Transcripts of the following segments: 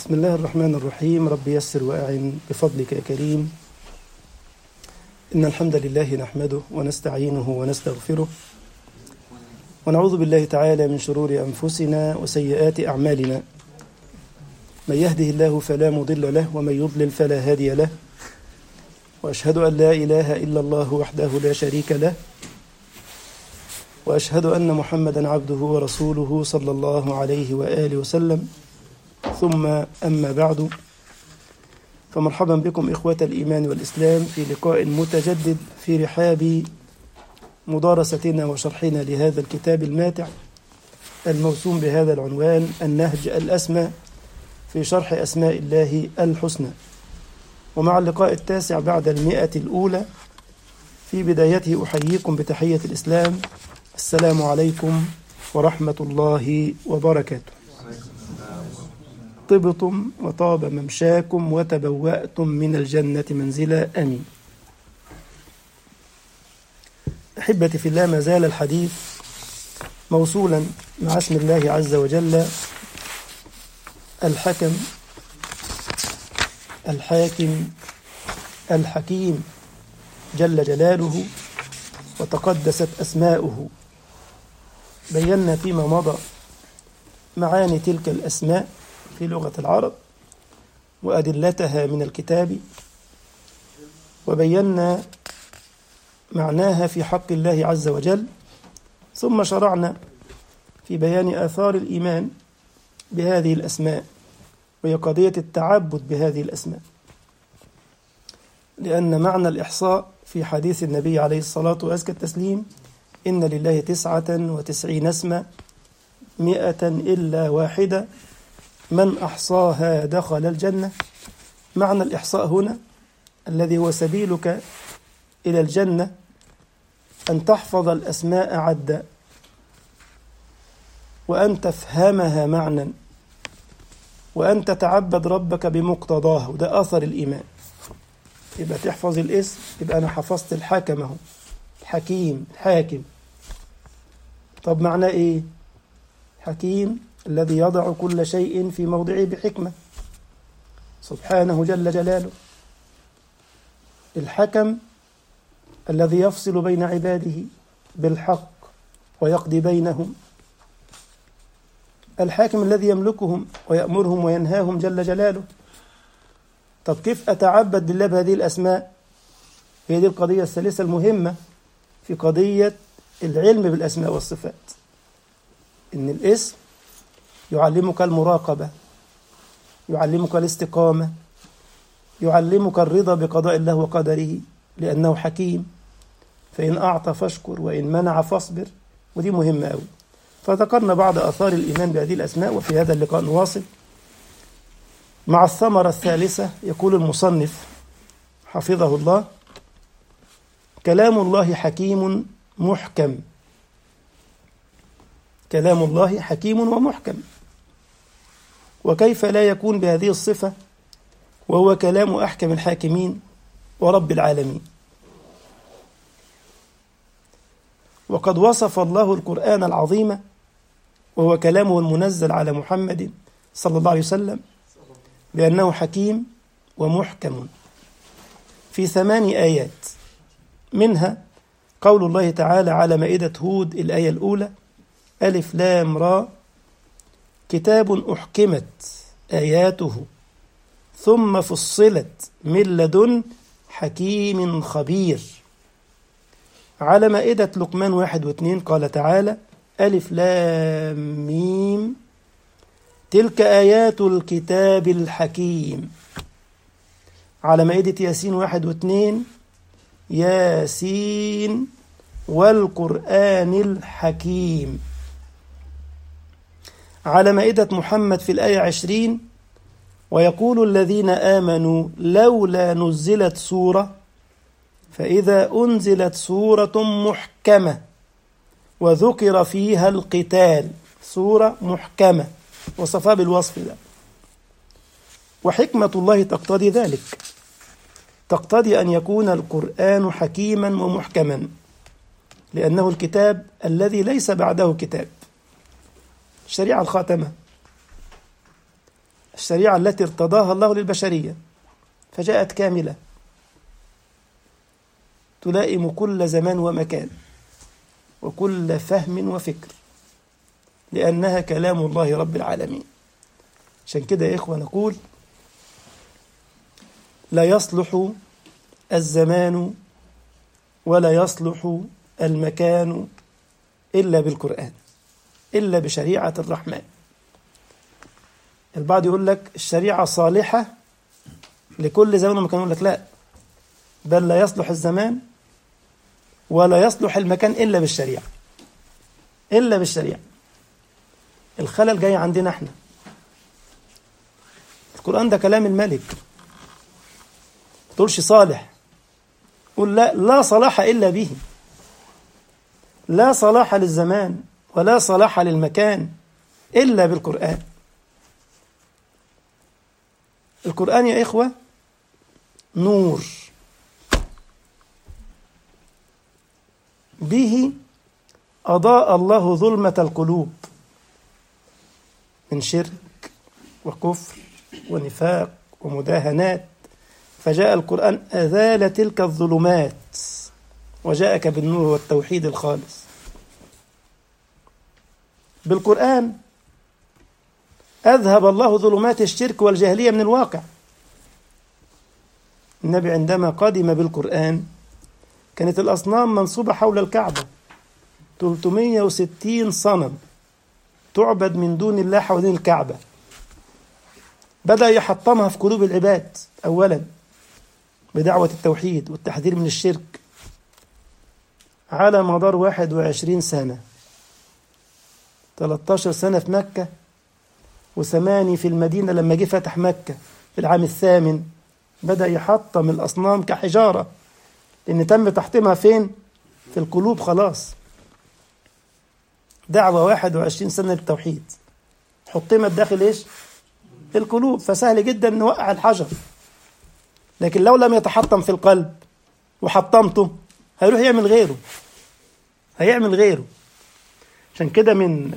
بسم الله الرحمن الرحيم رب يسر وأعن بفضلك يا كريم إن الحمد لله نحمده ونستعينه ونستغفره ونعوذ بالله تعالى من شرور أنفسنا وسيئات أعمالنا من يهده الله فلا مضل له ومن يضلل فلا هادي له وأشهد أن لا إله إلا الله وحده لا شريك له وأشهد أن محمدا عبده ورسوله صلى الله عليه وآله وسلم ثم أما بعد فمرحبا بكم إخوة الإيمان والإسلام في لقاء متجدد في رحاب مدارستنا وشرحنا لهذا الكتاب الماتع الموسوم بهذا العنوان النهج الأسمى في شرح أسماء الله الحسنى ومع اللقاء التاسع بعد المئة الأولى في بدايته أحييكم بتحية الإسلام السلام عليكم ورحمة الله وبركاته طبتم وطاب ممشاكم وتبوأتم من الجنة منزلا أمين أحبتي في الله ما زال الحديث موصولا مع اسم الله عز وجل الحكم الحاكم الحكيم جل جلاله وتقدست أسماؤه بينا فيما مضى معاني تلك الأسماء في لغة العرب وأدلتها من الكتاب وبينا معناها في حق الله عز وجل ثم شرعنا في بيان آثار الإيمان بهذه الأسماء وهي قضية التعبد بهذه الأسماء لأن معنى الإحصاء في حديث النبي عليه الصلاة وأزكى التسليم إن لله تسعة وتسعين اسما مئة إلا واحدة من أحصاها دخل الجنة معنى الإحصاء هنا الذي هو سبيلك إلى الجنة أن تحفظ الأسماء عدا وأن تفهمها معنى وأن تتعبد ربك بمقتضاه وده أثر الإيمان يبقى تحفظ الاسم يبقى أنا حفظت الحاكم أهو الحكيم الحاكم طب معناه إيه؟ حكيم الذي يضع كل شيء في موضعه بحكمة سبحانه جل جلاله الحكم الذي يفصل بين عباده بالحق ويقضي بينهم الحاكم الذي يملكهم ويأمرهم وينهاهم جل جلاله طب كيف أتعبد بالله بهذه الأسماء هي دي القضية الثالثة المهمة في قضية العلم بالأسماء والصفات إن الاسم يعلمك المراقبة يعلمك الاستقامة يعلمك الرضا بقضاء الله وقدره لأنه حكيم فإن أعطى فاشكر وإن منع فاصبر ودي مهمة أوي فذكرنا بعض آثار الإيمان بهذه الأسماء وفي هذا اللقاء نواصل مع الثمرة الثالثة يقول المصنف حفظه الله كلام الله حكيم محكم كلام الله حكيم ومحكم وكيف لا يكون بهذه الصفة وهو كلام أحكم الحاكمين ورب العالمين وقد وصف الله القرآن العظيم وهو كلامه المنزل على محمد صلى الله عليه وسلم بأنه حكيم ومحكم في ثمان آيات منها قول الله تعالى على مائدة هود الآية الأولى ألف لام را كتاب أحكمت آياته ثم فصلت من لدن حكيم خبير على مائدة لقمان واحد واثنين قال تعالى ألف لام ميم تلك آيات الكتاب الحكيم على مائدة ياسين واحد واثنين ياسين والقرآن الحكيم على مائدة محمد في الآية عشرين ويقول الذين آمنوا لولا نزلت سورة فإذا أنزلت سورة محكمة وذكر فيها القتال سورة محكمة وصفها بالوصف ده وحكمة الله تقتضي ذلك تقتضي أن يكون القرآن حكيما ومحكما لأنه الكتاب الذي ليس بعده كتاب الشريعة الخاتمة الشريعة التي ارتضاها الله للبشرية فجاءت كاملة تلائم كل زمان ومكان وكل فهم وفكر لأنها كلام الله رب العالمين عشان كده يا إخوة نقول لا يصلح الزمان ولا يصلح المكان إلا بالقرآن إلا بشريعة الرحمن البعض يقول لك الشريعة صالحة لكل زمان ومكان يقول لك لا بل لا يصلح الزمان ولا يصلح المكان إلا بالشريعة إلا بالشريعة الخلل جاي عندنا احنا القرآن ده كلام الملك تقولش صالح قول لا لا صلاح إلا به لا صلاح للزمان ولا صلاح للمكان إلا بالقرآن القرآن يا إخوة نور به أضاء الله ظلمة القلوب من شرك وكفر ونفاق ومداهنات فجاء القرآن أزال تلك الظلمات وجاءك بالنور والتوحيد الخالص بالقرآن أذهب الله ظلمات الشرك والجاهلية من الواقع النبي عندما قدم بالقرآن كانت الأصنام منصوبة حول الكعبة 360 صنم تعبد من دون الله حوالين الكعبة بدأ يحطمها في قلوب العباد أولا بدعوة التوحيد والتحذير من الشرك على مدار 21 سنة 13 سنة في مكة وثماني في المدينة لما جه فتح مكة في العام الثامن بدأ يحطم الأصنام كحجارة لأن تم تحطيمها فين؟ في القلوب خلاص دعوة 21 سنة للتوحيد حطمت داخل إيش؟ القلوب فسهل جدا نوقع الحجر لكن لو لم يتحطم في القلب وحطمته هيروح يعمل غيره هيعمل غيره عشان كده من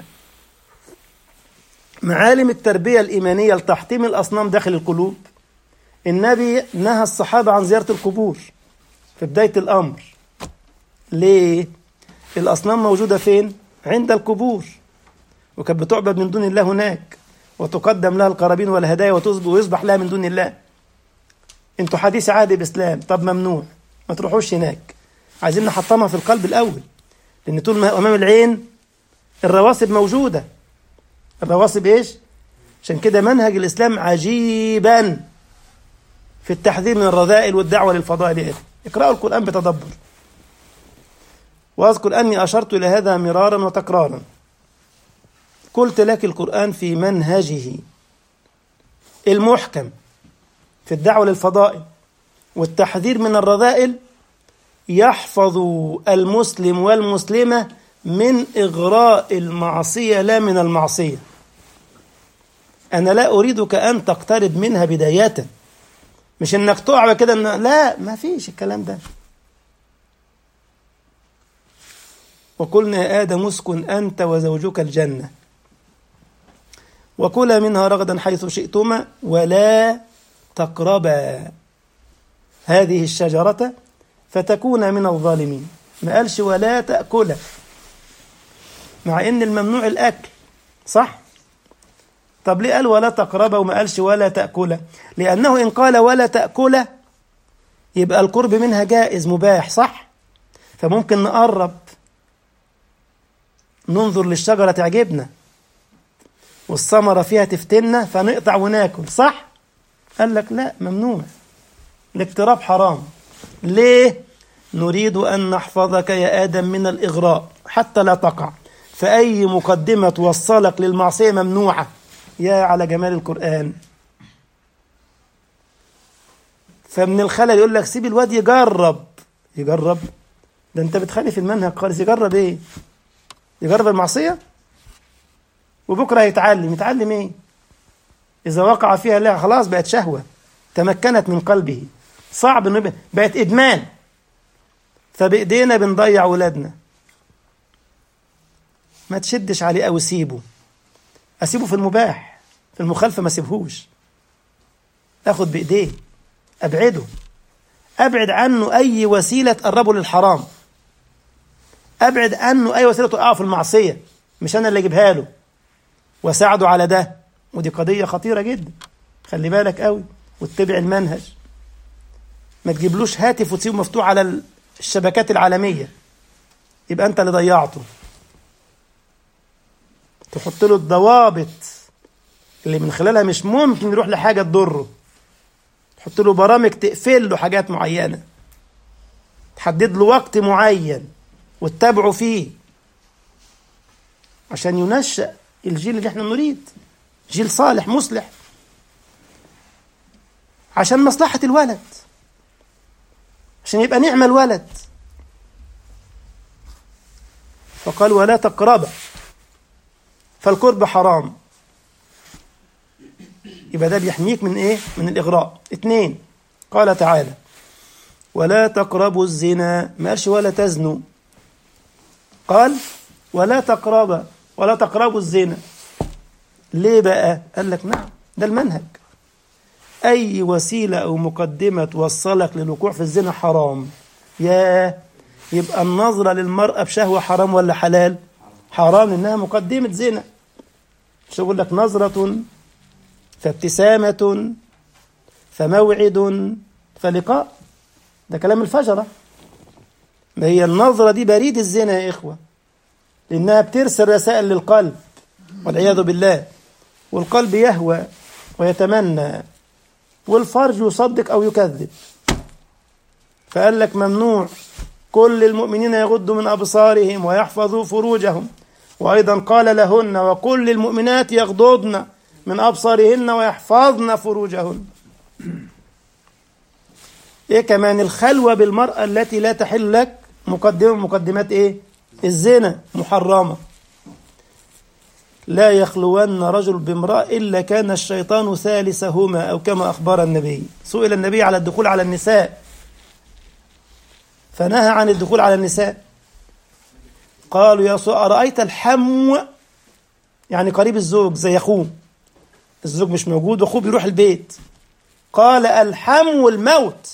معالم التربية الإيمانية لتحطيم الأصنام داخل القلوب النبي نهى الصحابة عن زيارة القبور في بداية الأمر ليه؟ الأصنام موجودة فين؟ عند القبور وكانت بتعبد من دون الله هناك وتقدم لها القرابين والهدايا ويصبح لها من دون الله انتوا حديث عهد بإسلام طب ممنوع ما تروحوش هناك عايزين نحطمها في القلب الأول لأن طول ما أمام العين الرواسب موجودة الرواسب إيش؟ عشان كده منهج الإسلام عجيبا في التحذير من الرذائل والدعوة للفضائل اقرأوا القرآن بتدبر وأذكر أني أشرت إلى هذا مرارا وتكرارا قلت لك القرآن في منهجه المحكم في الدعوة للفضائل والتحذير من الرذائل يحفظ المسلم والمسلمة من إغراء المعصية لا من المعصية أنا لا أريدك أن تقترب منها بداية مش إنك تقع كده إن لا ما فيش الكلام ده وقلنا يا آدم اسكن أنت وزوجك الجنة وكلا منها رغدا حيث شئتما ولا تقربا هذه الشجرة فتكون من الظالمين ما قالش ولا تأكلا مع ان الممنوع الاكل صح طب ليه قال ولا تقربا وما قالش ولا تأكلا لأنه إن قال ولا تأكلا يبقى القرب منها جائز مباح صح فممكن نقرب ننظر للشجرة تعجبنا والثمرة فيها تفتنا فنقطع وناكل صح قال لك لا ممنوع الاقتراب حرام ليه نريد أن نحفظك يا آدم من الإغراء حتى لا تقع فأي مقدمة توصلك للمعصية ممنوعة يا على جمال القرآن فمن الخلل يقول لك سيب الواد يجرب يجرب ده انت بتخالف المنهج خالص يجرب ايه يجرب المعصية وبكرة هيتعلم يتعلم ايه إذا وقع فيها لا خلاص بقت شهوة تمكنت من قلبه صعب انه بقت إدمان فبإيدينا بنضيع ولادنا ما تشدش عليه أو سيبه أسيبه في المباح في المخالفة ما سيبهوش اخد بايديه ابعده ابعد عنه اي وسيله تقربه للحرام ابعد عنه اي وسيله توقعه في المعصيه مش انا اللي اجيبها له واساعده على ده ودي قضيه خطيره جدا خلي بالك قوي واتبع المنهج ما تجيبلوش هاتف وتسيبه مفتوح على الشبكات العالميه يبقى انت اللي ضيعته تحط له الضوابط اللي من خلالها مش ممكن يروح لحاجه تضره تحط له برامج تقفل له حاجات معينه تحدد له وقت معين وتتابعه فيه عشان ينشأ الجيل اللي احنا نريد جيل صالح مصلح عشان مصلحة الولد عشان يبقى نعم الولد فقال ولا تقرب فالقرب حرام يبقى ده بيحميك من ايه من الاغراء اتنين قال تعالى ولا تقربوا الزنا ما قالش ولا تزنوا قال ولا تقرب ولا تقربوا الزنا ليه بقى قال لك نعم ده المنهج اي وسيله او مقدمه توصلك للوقوع في الزنا حرام يا يبقى النظره للمراه بشهوه حرام ولا حلال حرام انها مقدمه زنا مش يقول لك نظره فابتسامه فموعد فلقاء ده كلام الفجره ما هي النظره دي بريد الزنا يا اخوه لانها بترسل رسائل للقلب والعياذ بالله والقلب يهوى ويتمنى والفرج يصدق او يكذب فقال لك ممنوع كل المؤمنين يغضوا من ابصارهم ويحفظوا فروجهم وايضا قال لهن وكل المؤمنات يغضضن من ابصارهن ويحفظن فروجهن ايه كمان الخلوه بالمراه التي لا تحل لك مقدمه مقدمات ايه الزنا محرمه لا يخلون رجل بامرأة إلا كان الشيطان ثالثهما أو كما أخبر النبي سئل النبي على الدخول على النساء فنهى عن الدخول على النساء قالوا يا رسول أرأيت الحمو يعني قريب الزوج زي أخوه الزوج مش موجود وأخوه بيروح البيت قال الحمو الموت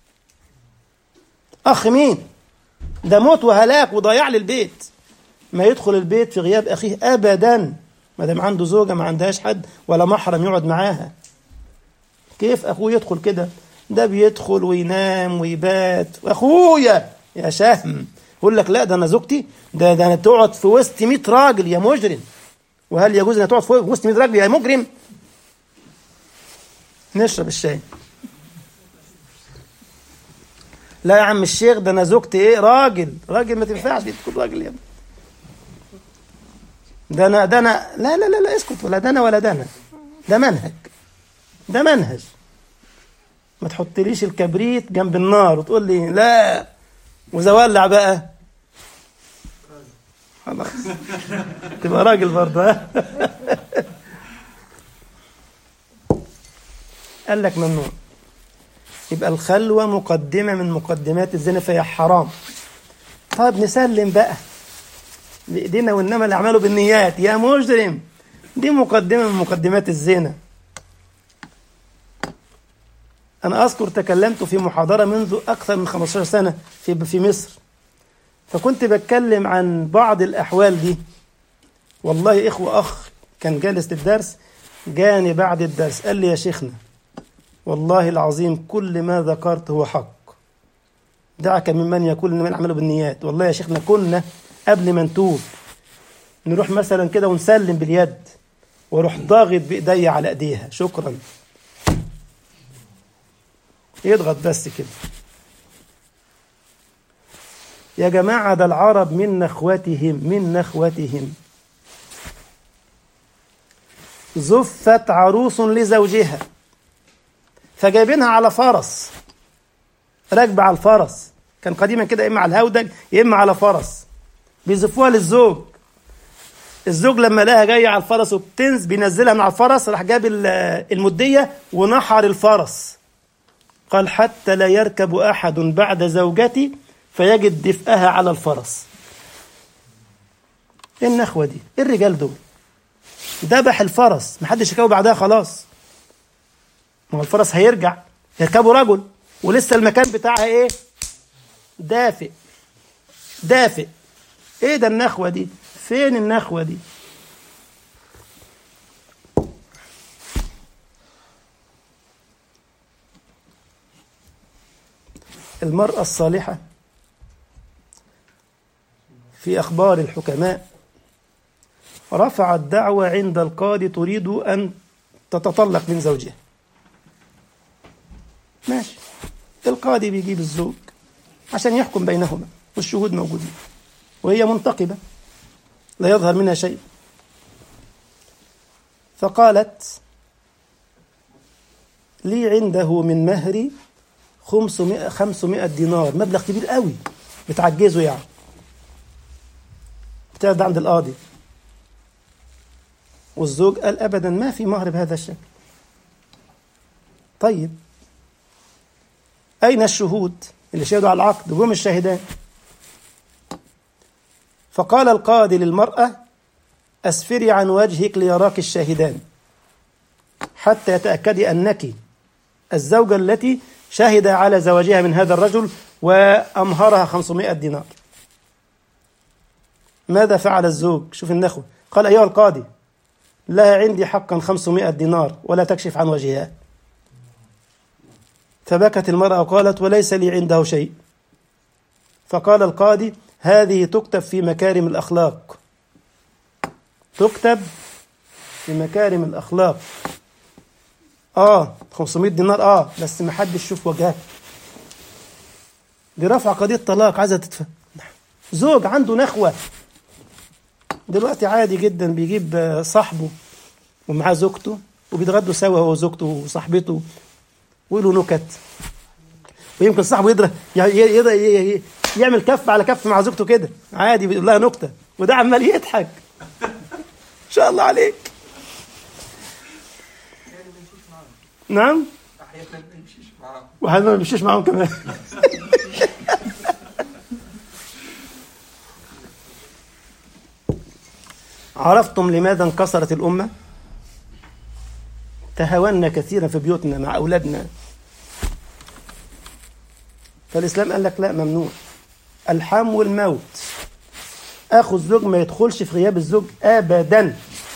أخ مين ده موت وهلاك وضياع للبيت ما يدخل البيت في غياب اخيه ابدا ما دام عنده زوجه ما عندهاش حد ولا محرم يقعد معاها كيف اخوه يدخل كده ده بيدخل وينام ويبات واخويا يا شهم يقول لك لا ده انا زوجتي ده ده انا تقعد في وسط 100 راجل يا مجرم وهل يجوز ان تقعد في وسط 100 راجل يا مجرم نشرب الشاي لا يا عم الشيخ ده انا زوجتي ايه راجل راجل ما تنفعش تكون راجل يا ابني ده انا ده انا لا لا لا لا اسكت ولا ده انا ولا ده انا ده منهج ده منهج ما تحطليش الكبريت جنب النار وتقول لي لا واذا ولع بقى خلاص تبقى راجل برضه ها قال لك ممنوع يبقى الخلوة مقدمة من مقدمات الزنا فهي حرام طيب نسلم بقى بإيدينا وإنما الأعمال بالنيات يا مجرم دي مقدمة من مقدمات الزنا أنا أذكر تكلمت في محاضرة منذ أكثر من 15 سنة في في مصر فكنت بتكلم عن بعض الأحوال دي والله يا إخوة أخ كان جالس للدرس جاني بعد الدرس قال لي يا شيخنا والله العظيم كل ما ذكرت هو حق دعك ممن يقول إنما الأعمال بالنيات والله يا شيخنا كنا قبل ما نتوب نروح مثلا كده ونسلم باليد واروح ضاغط بايديا على ايديها شكرا يضغط بس كده يا جماعة ده العرب من نخوتهم من نخوتهم زفت عروس لزوجها فجايبينها على فرس راكبة على الفرس كان قديما كده يا اما على الهودج يا اما على فرس بيزفوها للزوج الزوج لما لقاها جايه على الفرس وبتنز بينزلها من على الفرس راح جاب المديه ونحر الفرس قال حتى لا يركب احد بعد زوجتي فيجد دفئها على الفرس ايه النخوه دي ايه الرجال دول ذبح الفرس محدش يكوي بعدها خلاص ما هو الفرس هيرجع يركبوا رجل ولسه المكان بتاعها ايه دافئ دافئ ايه ده النخوة دي فين النخوة دي المرأة الصالحة في أخبار الحكماء رفعت دعوة عند القاضي تريد أن تتطلق من زوجها ماشي القاضي بيجيب الزوج عشان يحكم بينهما والشهود موجودين وهي منتقبة لا يظهر منها شيء فقالت لي عنده من مهري خمسمائة, خمسمائة دينار مبلغ كبير قوي بتعجزه يعني بتاعد عند القاضي والزوج قال أبدا ما في مهر بهذا الشكل طيب أين الشهود اللي شهدوا على العقد جم الشاهدان فقال القاضي للمرأة أسفري عن وجهك ليراك الشاهدان حتى يتأكدي أنك الزوجة التي شهد على زواجها من هذا الرجل وأمهرها 500 دينار ماذا فعل الزوج شوف النخوة قال أيها القاضي لها عندي حقا 500 دينار ولا تكشف عن وجهها فبكت المرأة وقالت وليس لي عنده شيء فقال القاضي هذه تكتب في مكارم الأخلاق تكتب في مكارم الأخلاق آه 500 دينار آه بس ما حدش يشوف وجهها دي رفع قضية طلاق عايزة تدفع زوج عنده نخوة دلوقتي عادي جدا بيجيب صاحبه ومعاه زوجته وبيتغدوا سوا هو وزوجته وصاحبته ويقولوا نكت ويمكن صاحبه يضرب يعمل كف على كف مع زوجته كده عادي بيقول لها نكته وده عمال يضحك ان شاء الله عليك نعم واحيانا ما بيمشيش معاهم كمان عرفتم لماذا انكسرت الأمة؟ تهاونا كثيرا في بيوتنا مع أولادنا فالإسلام قال لك لا ممنوع الحم والموت أخو الزوج ما يدخلش في غياب الزوج أبدا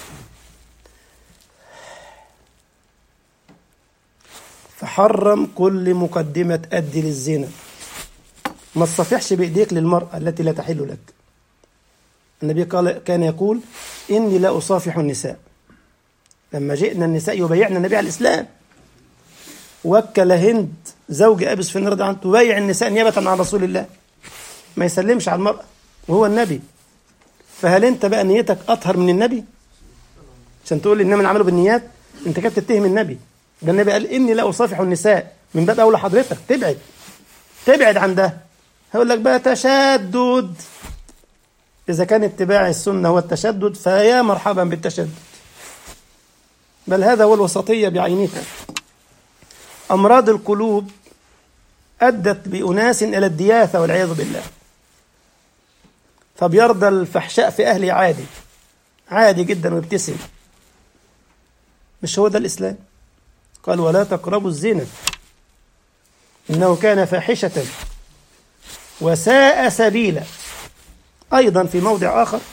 فحرم كل مقدمة تؤدي للزنا ما تصفحش بإيديك للمرأة التي لا تحل لك النبي قال كان يقول إني لا أصافح النساء لما جئنا النساء يبايعنا النبي على الإسلام وكل هند زوج أبي سفيان رضي عنه تبايع النساء نيابة عن رسول الله ما يسلمش على المرأة وهو النبي فهل أنت بقى نيتك أطهر من النبي عشان تقول لي إنما العمل بالنيات أنت كده بتتهم النبي ده النبي قال إني لا أصافح النساء من باب أولى حضرتك تبعد تبعد عن ده هيقول لك بقى تشدد إذا كان اتباع السنة هو التشدد فيا مرحبا بالتشدد بل هذا هو الوسطية بعينها أمراض القلوب أدت بأناس إلى الدياثة والعياذ بالله فبيرضى الفحشاء في أهله عادي عادي جدا ويبتسم مش هو ده الإسلام قال ولا تقربوا الزنا إنه كان فاحشة وساء سبيلا أيضا في موضع آخر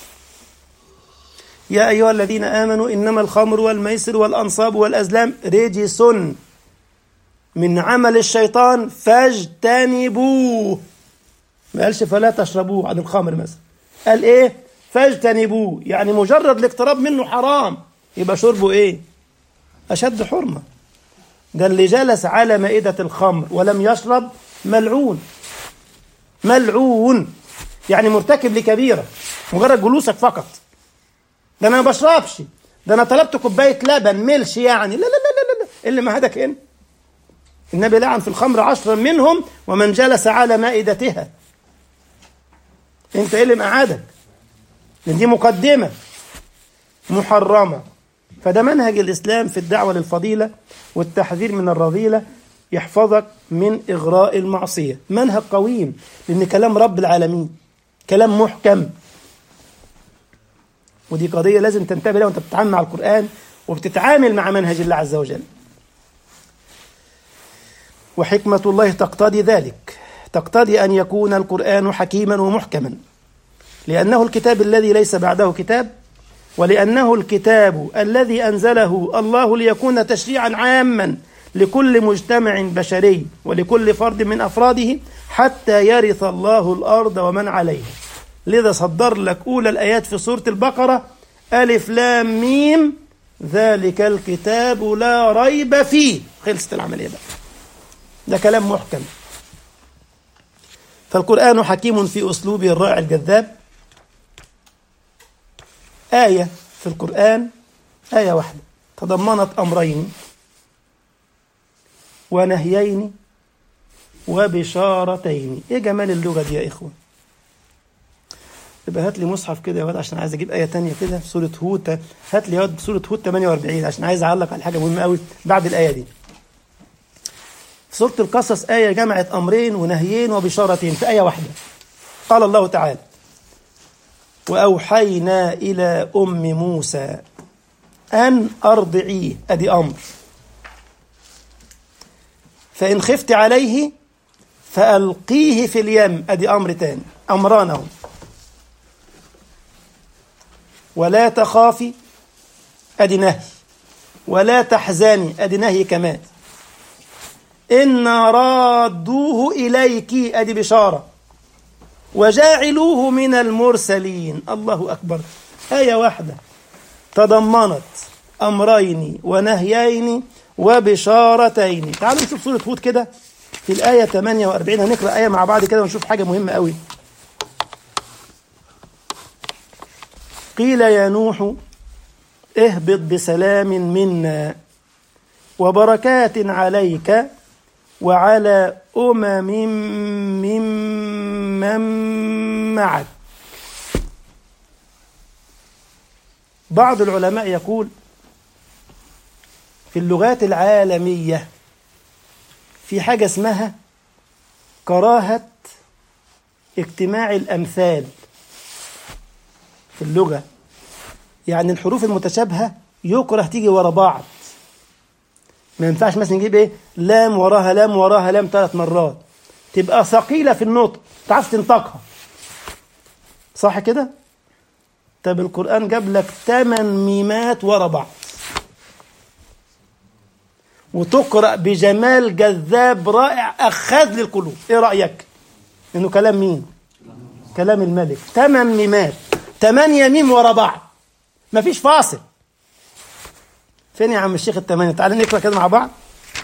يا أيها الذين آمنوا إنما الخمر والميسر والأنصاب والأزلام رجس من عمل الشيطان فاجتنبوه ما قالش فلا تشربوه عن الخمر مثلا قال ايه فاجتنبوه يعني مجرد الاقتراب منه حرام يبقى شربه ايه اشد حرمه ده اللي جلس على مائده الخمر ولم يشرب ملعون ملعون يعني مرتكب لكبيره مجرد جلوسك فقط ده انا ما بشربش ده انا طلبت كوبايه لبن ملش يعني لا لا لا لا لا اللي مهدك هنا النبي لعن في الخمر عشرا منهم ومن جلس على مائدتها انت ايه اللي مقعدك دي مقدمة محرمة فده منهج الإسلام في الدعوة للفضيلة والتحذير من الرذيلة يحفظك من إغراء المعصية منهج قويم لأن كلام رب العالمين كلام محكم ودي قضية لازم تنتبه لها وانت بتتعامل مع القرآن وبتتعامل مع منهج الله عز وجل وحكمة الله تقتضي ذلك تقتضي أن يكون القرآن حكيما ومحكما لأنه الكتاب الذي ليس بعده كتاب ولأنه الكتاب الذي أنزله الله ليكون تشريعا عاما لكل مجتمع بشري ولكل فرد من أفراده حتى يرث الله الأرض ومن عليها لذا صدر لك أولى الآيات في سورة البقرة ألف لام ميم ذلك الكتاب لا ريب فيه خلصت العملية بقى ده كلام محكم فالقرآن حكيم في أسلوبه الرائع الجذاب آية في القرآن آية واحدة تضمنت أمرين ونهيين وبشارتين إيه جمال اللغة دي يا إخوة يبقى هات لي مصحف كده يا واد عشان عايز اجيب ايه تانية كده في سوره هود هات لي يا واد سوره هود 48 عشان عايز اعلق على حاجه مهمه قوي بعد الايه دي في سوره القصص ايه جمعت امرين ونهيين وبشارتين في ايه واحده قال الله تعالى واوحينا الى ام موسى ان ارضعيه ادي امر فان خفت عليه فالقيه في اليم ادي امر تاني امران اهو ولا تخافي ادي نهي ولا تحزني ادي نهي كمان إن رادوه إليك أدي بشارة وجاعلوه من المرسلين الله أكبر آية واحدة تضمنت أمرين ونهيين وبشارتين تعالوا نشوف سورة هود كده في الآية 48 هنقرأ آية مع بعض كده ونشوف حاجة مهمة قوي قيل يا نوح اهبط بسلام منا وبركات عليك وعلى أمم ممن معك بعض العلماء يقول في اللغات العالمية في حاجة اسمها كراهة اجتماع الأمثال في اللغة يعني الحروف المتشابهة يكره تيجي ورا بعض ما ينفعش مثلا نجيب ايه لام وراها لام وراها لام ثلاث مرات تبقى ثقيلة في النطق تعرف تنطقها صح كده طب القرآن جاب لك ثمان ميمات ورا بعض وتقرأ بجمال جذاب رائع أخذ للقلوب إيه رأيك إنه كلام مين كلام الملك ثمان ميمات ثمانية ميم ورا بعض مفيش فاصل فين يا عم الشيخ الثمانية تعالى نقرأ كده مع بعض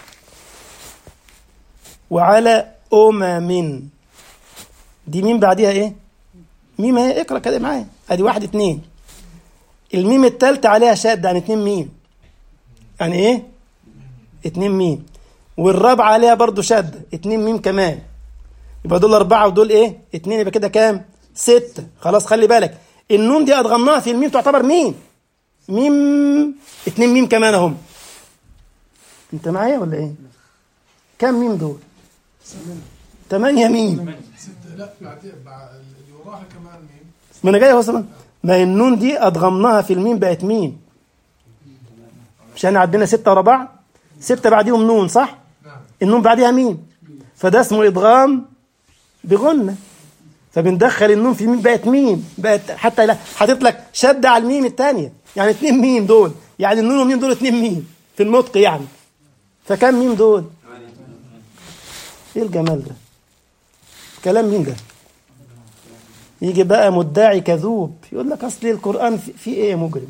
وعلى أمم دي مين بعديها إيه ميم اهي اقرأ كده معايا أدي واحد اتنين الميم التالتة عليها شادة يعني اتنين ميم يعني إيه اتنين ميم والرابعة عليها برضو شادة اتنين ميم كمان يبقى دول أربعة ودول إيه اتنين يبقى كده كام ستة خلاص خلي بالك النون دي أضغمناها في الميم تعتبر ميم ميم اتنين ميم كمان اهم انت معايا ولا ايه كم ميم دول تمانية ميم ستة لا بعدين بعد اللي وراها كمان مين؟ ما انا جاي اصلا ما هي النون دي ادغمناها في الميم بقت ميم مش احنا عندنا ستة ورا بعض ستة بعديهم نون صح نعم النون بعديها ميم فده اسمه ادغام بغنة فبندخل النون في الميم بقت ميم بقت حتى لا حاطط لك شدة على الميم الثانية يعني اتنين ميم دول يعني النون والميم دول اتنين ميم في النطق يعني فكم ميم دول ايه الجمال ده كلام مين ده يجي بقى مدعي كذوب يقول لك اصل القرآن في, في ايه يا مجرم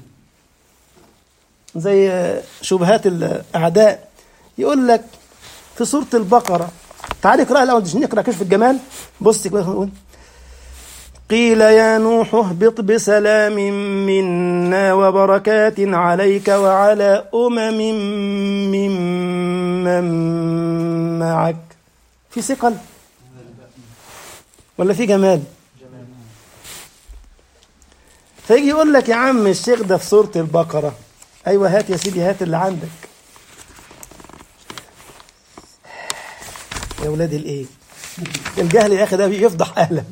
زي شبهات الاعداء يقول لك في سورة البقرة تعال اقرأ الأول عشان نقرأ كشف الجمال بص كده نقول قيل يا نوح اهبط بسلام منا وبركات عليك وعلى أمم ممن معك في ثقل ولا في جمال فيجي يقول لك يا عم الشيخ ده في سورة البقرة أيوة هات يا سيدي هات اللي عندك يا ولاد الايه الجهل يا اخي ده يفضح اهله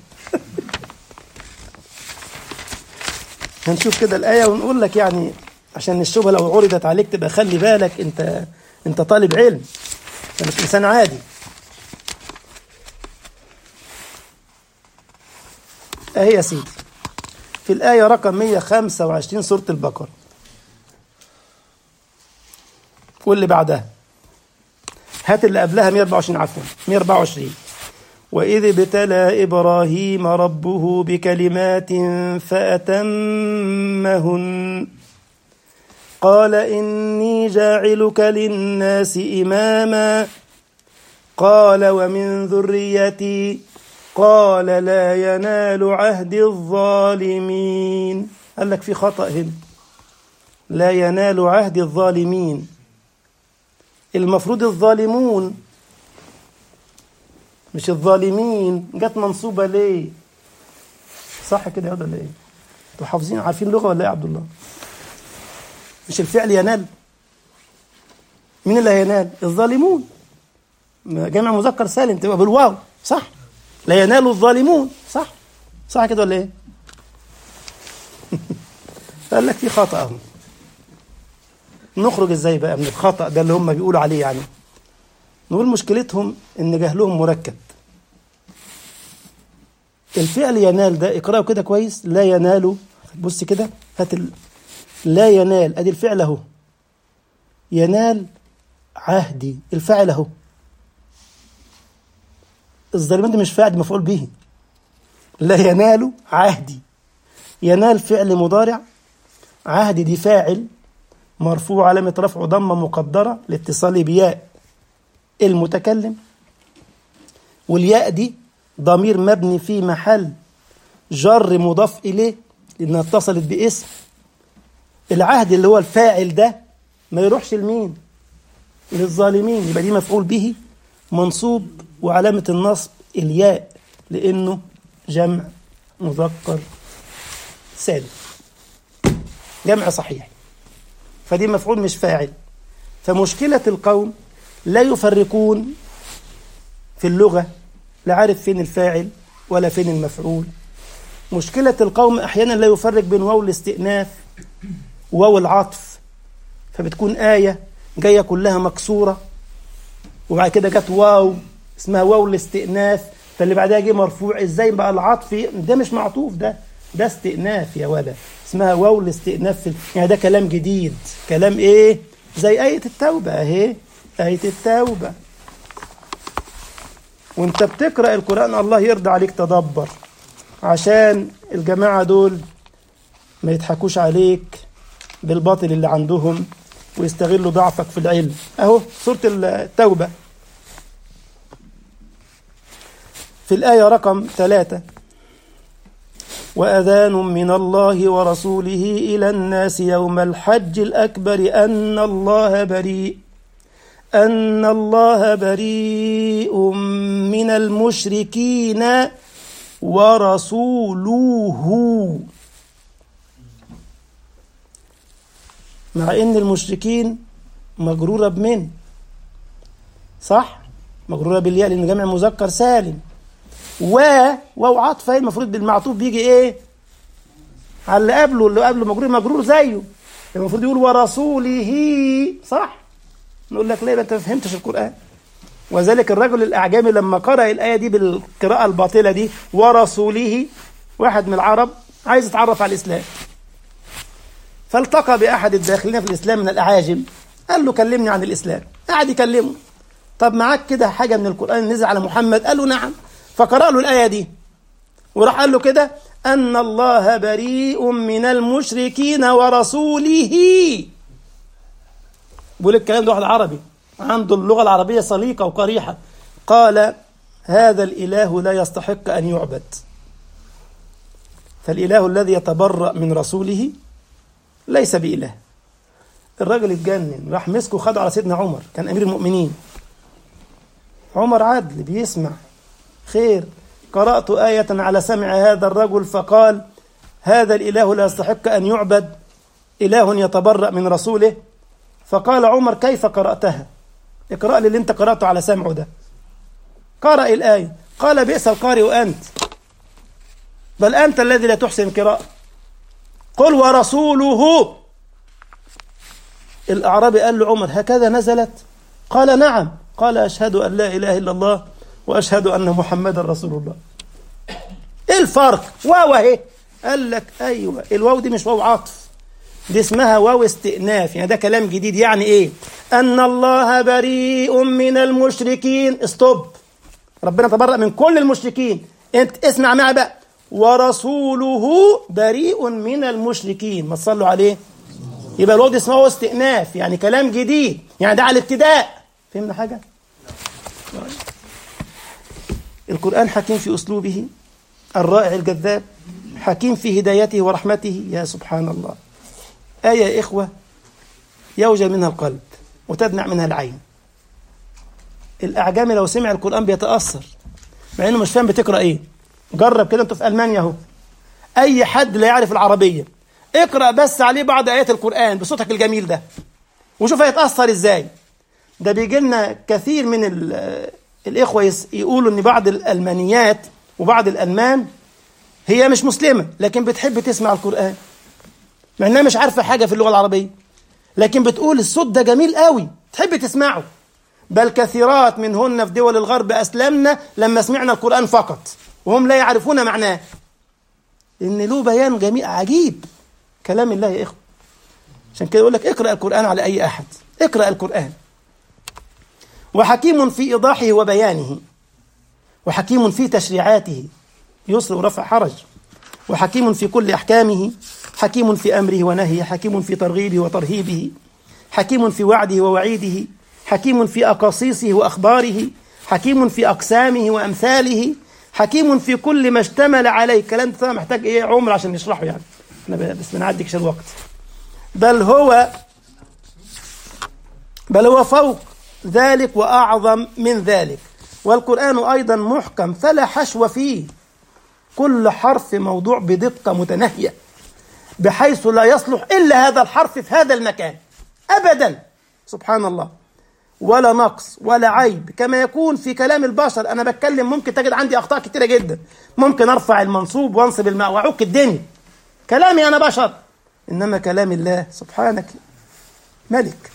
هنشوف كده الايه ونقول لك يعني عشان الشبهه لو عرضت عليك تبقى خلي بالك انت انت طالب علم انت مش انسان عادي أهي يا سيدي في الآية رقم 125 سورة البقرة واللي بعدها هات اللي قبلها 124 عفوا 124 وإذ ابتلى إبراهيم ربه بكلمات فأتمهن قال إني جاعلك للناس إماما قال ومن ذريتي قال لا ينال عهد الظالمين قال لك في خطأ هنا لا ينال عهد الظالمين المفروض الظالمون مش الظالمين جت منصوبة ليه صح كده يا ولا ايه انتوا حافظين عارفين اللغة ولا ايه يا عبد الله مش الفعل ينال مين اللي هينال الظالمون جمع مذكر سالم تبقى بالواو صح لا ينال الظالمون صح صح كده ولا ايه قال لك في خطأ اهو نخرج ازاي بقى من الخطأ ده اللي هم بيقولوا عليه يعني نقول مشكلتهم ان جهلهم مركب الفعل ينال ده اقرأه كده كويس لا ينال بص كده هات ال... لا ينال ادي الفعل اهو ينال عهدي الفاعل اهو الظالمين ده مش فاعل مفعول به لا ينال عهدي ينال فعل مضارع عهدي دي فاعل مرفوع علامة رفعه ضمة مقدرة لاتصاله بياء المتكلم والياء دي ضمير مبني في محل جر مضاف إليه لأنها اتصلت باسم العهد اللي هو الفاعل ده ما يروحش لمين للظالمين يبقى دي مفعول به منصوب وعلامة النصب الياء لأنه جمع مذكر سالم جمع صحيح فدي مفعول مش فاعل فمشكلة القوم لا يفرقون في اللغة لا عارف فين الفاعل ولا فين المفعول مشكلة القوم أحيانا لا يفرق بين واو الاستئناف وواو العطف فبتكون آية جاية كلها مكسورة وبعد كده جت واو اسمها واو الاستئناف فاللي بعدها جه مرفوع ازاي بقى العطف ده مش معطوف ده ده استئناف يا ولد اسمها واو الاستئناف في يعني ده كلام جديد كلام ايه زي آية التوبة اهي آية التوبة وانت بتقرأ القرآن الله يرضى عليك تدبر عشان الجماعة دول ما يضحكوش عليك بالباطل اللي عندهم ويستغلوا ضعفك في العلم اهو سورة التوبة في الآية رقم ثلاثة وأذان من الله ورسوله إلى الناس يوم الحج الأكبر أن الله بريء أن الله بريء من المشركين ورسوله مع ان المشركين مجروره بمن صح مجروره بالياء لان جمع مذكر سالم و واو عطف المفروض بالمعطوف بيجي ايه على اللي قبله اللي قبله مجرور مجرور زيه المفروض يقول ورسوله صح نقول لك ليه انت ما فهمتش القران وذلك الرجل الاعجمي لما قرأ الايه دي بالقراءه الباطله دي ورسوله واحد من العرب عايز يتعرف على الاسلام فالتقى بأحد الداخلين في الإسلام من الأعاجم قال له كلمني عن الإسلام قعد يكلمه طب معاك كده حاجة من القرآن نزل على محمد قال له نعم فقرأ له الآية دي وراح قال له كده أن الله بريء من المشركين ورسوله بيقول الكلام ده واحد عربي عنده اللغة العربية سليقة وقريحة قال هذا الإله لا يستحق أن يعبد فالإله الذي يتبرأ من رسوله ليس بإله الراجل اتجنن راح مسكه خده على سيدنا عمر كان أمير المؤمنين عمر عدل بيسمع خير قرأت آية على سمع هذا الرجل فقال هذا الإله لا يستحق أن يعبد إله يتبرأ من رسوله فقال عمر كيف قرأتها اقرأ لي اللي انت قرأته على سمعه ده قرأ الآية قال بئس القارئ أنت بل أنت الذي لا تحسن قراءة قل ورسوله الأعرابي قال له عمر هكذا نزلت قال نعم قال أشهد أن لا إله إلا الله وأشهد أن محمدا رسول الله ايه الفرق واو اهي قال لك ايوه الواو دي مش واو عطف دي اسمها واو استئناف يعني ده كلام جديد يعني ايه ان الله بريء من المشركين استوب ربنا تبرأ من كل المشركين انت اسمع معي بقى ورسوله بريء من المشركين ما تصلوا عليه يبقى الواو دي اسمها واو استئناف يعني كلام جديد يعني ده على الابتداء فهمنا حاجه القرآن حكيم في أسلوبه الرائع الجذاب حكيم في هدايته ورحمته يا سبحان الله آية يا إخوة يوجل منها القلب وتدمع منها العين الأعجمي لو سمع القرآن بيتأثر مع إنه مش فاهم بتقرأ إيه جرب كده أنتوا في ألمانيا أهو أي حد لا يعرف العربية اقرأ بس عليه بعض آيات القرآن بصوتك الجميل ده وشوف هيتأثر إزاي ده بيجي لنا كثير من ال- الإخوة يس- يقولوا إن بعض الألمانيات وبعض الألمان هي مش مسلمة لكن بتحب تسمع القرآن مع إنها مش عارفة حاجة في اللغة العربية لكن بتقول الصوت ده جميل قوي تحب تسمعه بل كثيرات منهن في دول الغرب أسلمنا لما سمعنا القرآن فقط وهم لا يعرفون معناه إن له بيان جميل عجيب كلام الله يا إخوة عشان كده يقول لك اقرأ القرآن على أي أحد اقرأ القرآن وحكيم في إيضاحه وبيانه وحكيم في تشريعاته يسر ورفع حرج وحكيم في كل أحكامه حكيم في أمره ونهيه حكيم في ترغيبه وترهيبه حكيم في وعده ووعيده حكيم في أقاصيصه وأخباره حكيم في أقسامه وأمثاله حكيم في كل ما اشتمل عليه الكلام ده محتاج إيه عمر عشان نشرحه يعني احنا بس بنعدي كش الوقت بل هو بل هو فوق ذلك وأعظم من ذلك والقرآن أيضا محكم فلا حشو فيه كل حرف موضوع بدقة متناهية بحيث لا يصلح إلا هذا الحرف في هذا المكان أبدا سبحان الله ولا نقص ولا عيب كما يكون في كلام البشر أنا بتكلم ممكن تجد عندي أخطاء كتيرة جدا ممكن أرفع المنصوب وأنصب الماء وأعك الدنيا كلامي أنا بشر إنما كلام الله سبحانك ملك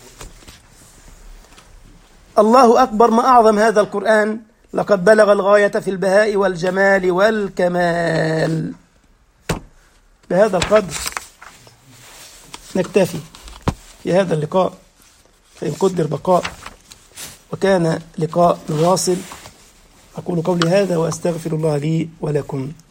الله أكبر ما أعظم هذا القرآن لقد بلغ الغاية في البهاء والجمال والكمال بهذا القدر نكتفي في هذا اللقاء فإن قدر بقاء وكان لقاء نواصل أقول قولي هذا وأستغفر الله لي ولكم